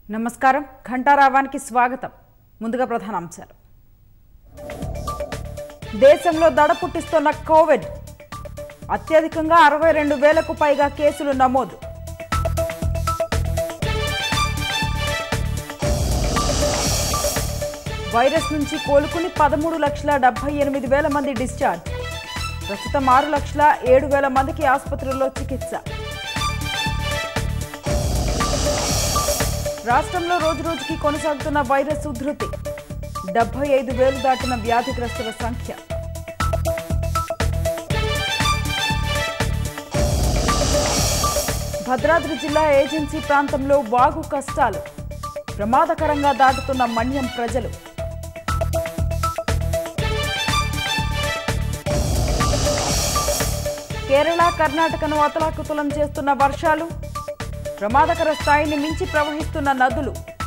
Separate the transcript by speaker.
Speaker 1: నమస్కారం ఘంటారావానికి స్వాగతం ముందుగా ప్రధానాంశాలు దేశంలో దడ పుట్టిస్తున్న కోవిడ్ అత్యధికంగా అరవై రెండు వేలకు పైగా కేసులు నమోదు వైరస్ నుంచి కోలుకుని పదమూడు లక్షల డెబ్బై ఎనిమిది వేల మంది డిశ్చార్జ్ ప్రస్తుతం ఆరు లక్షల ఏడు వేల మందికి ఆసుపత్రుల్లో చికిత్స రాష్ట్రంలో రోజురోజుకి కొనసాగుతున్న వైరస్ ఉధృతి డెబ్బై ఐదు వేలు దాటిన వ్యాధిగ్రస్తుల సంఖ్య భద్రాద్రి జిల్లా ఏజెన్సీ ప్రాంతంలో వాగు కష్టాలు ప్రమాదకరంగా దాటుతున్న మన్యం ప్రజలు కేరళ కర్ణాటకను అతలాకుతలం చేస్తున్న వర్షాలు ప్రమాదకర స్థాయిని మించి ప్రవహిస్తున్న నదులు